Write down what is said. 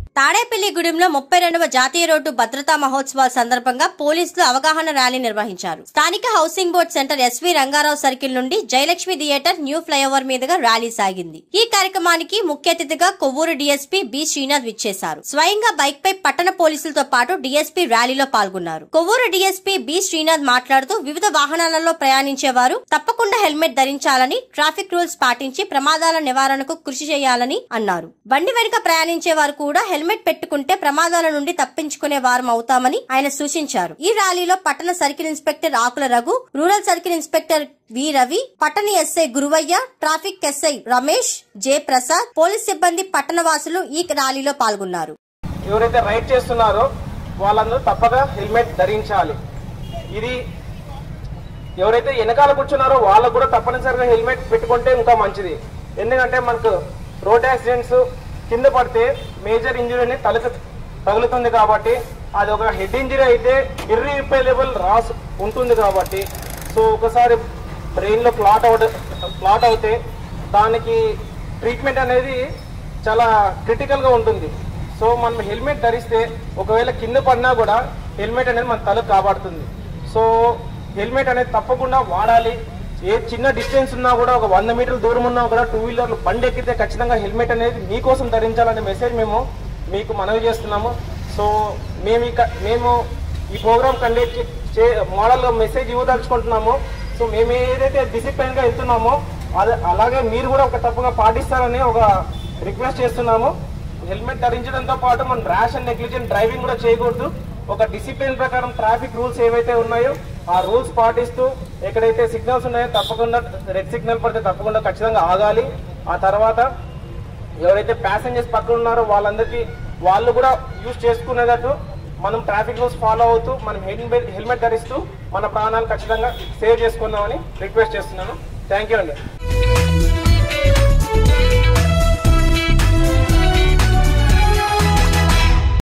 తాడేపల్లిగూడెంలో ముప్పై రెండవ జాతీయ రోడ్డు భద్రతా మహోత్సవాల సందర్భంగా పోలీసులు అవగాహన ర్యాలీ నిర్వహించారు స్థానిక housing board centre S V Rangarao circle నుండి జయలక్ష్మి థియేటర్ న్యూ ఫ్లైఓవర్ మీదుగా ర్యాలీ సాగింది ఈ కార్యక్రమానికి ముఖ్య అతిథిగా కొవ్వూరు డీఎస్పీ బి శ్రీనాథ్ విచ్చేశారు స్వయంగా బైక్ పై పట్టణ పోలీసులతో పాటు డీఎస్పీ ర్యాలీలో పాల్గొన్నారు కొవ్వూరు డీఎస్పీ బి శ్రీనాథ్ మాట్లాడుతూ వివిధ వాహనాలలో ప్రయాణించే వారు తప్పకుండా హెల్మెట్ ధరించాలని ట్రాఫిక్ రూల్స్ పాటించి ప్రమాదాల నివారణకు కృషి చేయాలని అన్నారు బండి వెనుక ప్రయాణించే వారు కూడా హెల్మెట్ పెట్టుకుంటే ప్రమాదాల నుండి తప్పించుకునే వారం అవుతామని ఆయన సూచించారు ఈ ర్యాలీలో పట్టణ circle inspector Akula Raghu rural circle inspector V Ravi పట్టణ SI Guruvayya traffic SI Ramesh J Prasad police సిబ్బంది పట్టణ వాసులు ఈ ర్యాలీలో పాల్గొన్నారు ఎవరైతే రైడ్ చేస్తున్నారో వాళ్ళందరూ తప్పక హెల్మెట్ ధరించాలి ఇది ఎవరైతే వెనకాల కూర్చున్నారో వాళ్ళకు కూడా తప్పనిసరిగా హెల్మెట్ పెట్టుకుంటే ఇంకా మంచిది ఎందుకంటే మనకు రోడ్ యాక్సిడెంట్స్ కింద పడితే మేజర్ ఇంజరీ అనేది తలకు తగులుతుంది కాబట్టి అది ఒక హెడ్ ఇంజరీ అయితే ఇర్రిపేలబుల్ రాస్ ఉంటుంది కాబట్టి సో ఒకసారి బ్రెయిన్లో క్లాట్ అవుట్ క్లాట్ అవుతే దానికి ట్రీట్మెంట్ అనేది చాలా క్రిటికల్గా ఉంటుంది సో మనం హెల్మెట్ ధరిస్తే ఒకవేళ కింద పడినా కూడా హెల్మెట్ అనేది మన తలకు కాపాడుతుంది సో హెల్మెట్ అనేది తప్పకుండా వాడాలి ఏ చిన్న డిస్టెన్స్ ఉన్నా కూడా ఒక వంద మీటర్ల దూరం ఉన్నా కూడా టూ వీలర్లు బండి ఎక్కితే ఖచ్చితంగా హెల్మెట్ అనేది మీకోసం ధరించాలనే మెసేజ్ మేము మీకు మనవి చేస్తున్నాము సో మేము ఇక మేము ఈ ప్రోగ్రామ్ కండక్ట్ చే మోడల్గా మెసేజ్ ఇవ్వదలుచుకుంటున్నాము సో మేము ఏదైతే డిసిప్లైన్గా వెళ్తున్నామో అదే అలాగే మీరు కూడా ఒక తప్పుగా పాటిస్తారని ఒక రిక్వెస్ట్ చేస్తున్నాము హెల్మెట్ ధరించడంతో పాటు మనం ర్యాష్ అండ్ నెగ్లిజెంట్ డ్రైవింగ్ కూడా చేయకూడదు ఒక డిసిప్లిన్ ప్రకారం ట్రాఫిక్ రూల్స్ ఏవైతే ఉన్నాయో ఆ రూల్స్ పాటిస్తూ ఎక్కడైతే సిగ్నల్స్ ఉన్నాయో తప్పకుండా రెడ్ సిగ్నల్ పడితే తప్పకుండా ఖచ్చితంగా ఆగాలి ఆ తర్వాత ఎవరైతే ప్యాసింజర్స్ పక్కన ఉన్నారో వాళ్ళందరికీ వాళ్ళు కూడా యూజ్ చేసుకునేటట్టు మనం ట్రాఫిక్ రూల్స్ ఫాలో అవుతూ మనం హెల్మెట్ హెల్మెట్ ధరిస్తూ మన ప్రాణాలు ఖచ్చితంగా సేవ్ చేసుకుందామని రిక్వెస్ట్ చేస్తున్నాను థ్యాంక్ యూ అండి